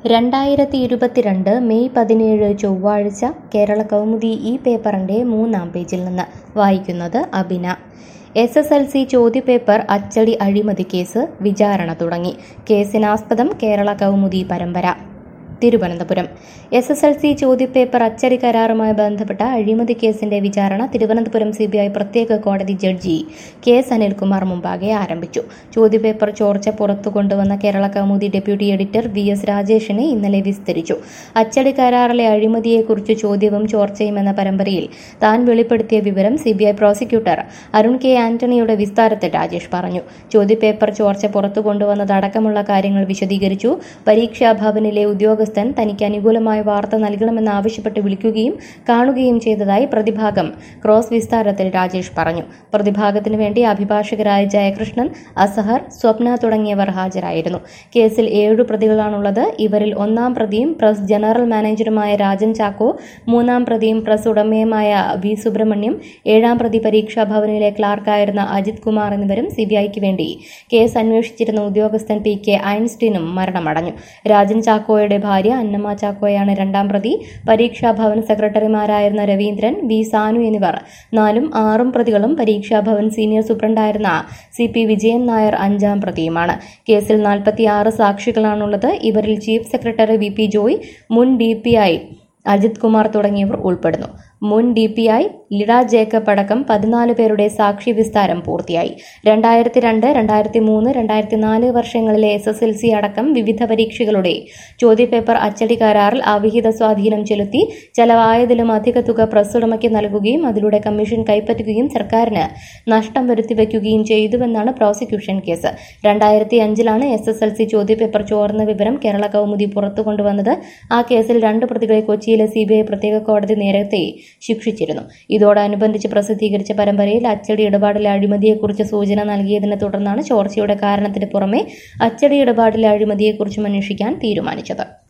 രണ്ടായിരത്തി ഇരുപത്തിരണ്ട് മെയ് പതിനേഴ് ചൊവ്വാഴ്ച കേരള കൗമുദി ഈ പേപ്പറിന്റെ മൂന്നാം പേജിൽ നിന്ന് വായിക്കുന്നത് Abina S S L C ചോദ്യപേപ്പർ അച്ചടി അഴിമതി കേസ് വിചാരണ തുടങ്ങി കേസിനാസ്പദം കേരള കൗമുദി പരമ്പര Thiruvananthapuram S S L C ചോദ്യപേപ്പർ അച്ചടി കരാറുമായി ബന്ധപ്പെട്ട അഴിമതി കേസിന്റെ വിചാരണ തിരുവനന്തപുരം സി ബി ഐ പ്രത്യേക കോടതി ജഡ്ജി കെ സനിൽകുമാർ മുമ്പാകെ ആരംഭിച്ചു ചോദ്യപേപ്പർ ചോർച്ച പുറത്തു കൊണ്ടുവന്ന Kerala Kaumudi deputy editor V S രാജേഷിനെ ഇന്നലെ വിസ്തരിച്ചു അച്ചടി കരാറിലെ അഴിമതിയെക്കുറിച്ച് ചോദ്യവും ചോർച്ചയും എന്ന പരമ്പരയിൽ താൻ വെളിപ്പെടുത്തിയ വിവരം C B I prosecutor Arun K ആന്റണിയുടെ വിസ്താരത്തിൽ രാജേഷ് പറഞ്ഞു ചോദ്യപേപ്പർ ചോർച്ച പുറത്തു കൊണ്ടുവന്നതടക്കമുള്ള കാര്യങ്ങൾ വിശദീകരിച്ചു പരീക്ഷാ ഭവനിലെ ഉദ്യോഗസ്ഥൻ തനിക്ക് അനുകൂലമായ വാർത്ത നൽകണമെന്ന് ആവശ്യപ്പെട്ട് വിളിക്കുകയും കാണുകയും ചെയ്തതായി പ്രതിഭാഗം ക്രോസ് വിസ്താരത്തിൽ രാജേഷ് പറഞ്ഞു പ്രതിഭാഗത്തിനു വേണ്ടി അഭിഭാഷകരായ ജയകൃഷ്ണൻ അസഹർ സ്വപ്ന തുടങ്ങിയവർ ഹാജരായിരുന്നു കേസിൽ ഏഴു പ്രതികളാണുള്ളത് ഇവരിൽ ഒന്നാം പ്രതിയും പ്രസ് ജനറൽ മാനേജറുമായ രാജൻ ചാക്കോ മൂന്നാം പ്രതിയും പ്രസ് ഉടമയുമായ വി സുബ്രഹ്മണ്യം ഏഴാം പ്രതി പരീക്ഷാ ഭവനിലെ ക്ലാർക്കായിരുന്ന അജിത് കുമാർ എന്നിവരും സിബിഐക്ക് വേണ്ടി കേസ് അന്വേഷിച്ചിരുന്ന ഉദ്യോഗസ്ഥൻ പി കെ ഐൻസ്റ്റീനും മരണമടഞ്ഞു രാജൻ ചാക്കോയുടെ ഭാര്യ അന്നമ്മ ചാക്കോയാണ് രണ്ടാം പ്രതി പരീക്ഷാ ഭവൻ സെക്രട്ടറിമാരായിരുന്ന രവീന്ദ്രൻ വി സാനു എന്നിവർ നാലും ആറും പ്രതികളും പരീക്ഷാ ഭവൻ സീനിയർ സൂപ്രണ്ടായിരുന്ന സി പി വിജയൻ നായർ അഞ്ചാം പ്രതിയുമാണ് കേസിൽ നാൽപ്പത്തിയാറ് സാക്ഷികളാണുള്ളത് ഇവരിൽ chief secretary V P Joy മുൻ D P I Ajith Kumar തുടങ്ങിയവർ ഉൾപ്പെടുന്നു മുൻ D P I Lida Jacob അടക്കം പതിനാല് പേരുടെ സാക്ഷി വിസ്താരം പൂർത്തിയായി രണ്ടായിരത്തി രണ്ട് രണ്ടായിരത്തി മൂന്ന് രണ്ടായിരത്തി നാല് വർഷങ്ങളിലെ എസ് എസ് എൽ സി അടക്കം വിവിധ പരീക്ഷകളുടെ ചോദ്യപേപ്പർ അച്ചടി കരാറിൽ അവിഹിത സ്വാധീനം ചെലുത്തി ചെലവായതിലും അധിക തുക പ്രസ് ഉടമയ്ക്ക് നൽകുകയും അതിലൂടെ കമ്മീഷൻ കൈപ്പറ്റുകയും സർക്കാരിന് നഷ്ടം വരുത്തിവെക്കുകയും ചെയ്തുവെന്നാണ് പ്രോസിക്യൂഷൻ കേസ് രണ്ടായിരത്തി അഞ്ചിലാണ് എസ് എസ് എൽ സി ചോദ്യപേപ്പർ ചോർന്ന വിവരം കേരള കൗമുദി പുറത്തു കൊണ്ടുവന്നത് ആ കേസിൽ രണ്ട് പ്രതികളെ കൊച്ചിയിലെ സി പ്രത്യേക കോടതി നേരത്തെ ശിക്ഷിച്ചിരുന്നു ഇതോടനുബന്ധിച്ച് പ്രസിദ്ധീകരിച്ച പരമ്പരയിൽ അച്ചടി ഇടപാടിലെ അഴിമതിയെക്കുറിച്ച് സൂചന നൽകിയതിനെ തുടർന്നാണ് ചോർച്ചയുടെ കാരണത്തിന് പുറമെ അച്ചടി ഇടപാടിലെ അഴിമതിയെക്കുറിച്ചും അന്വേഷിക്കാൻ തീരുമാനിച്ചത്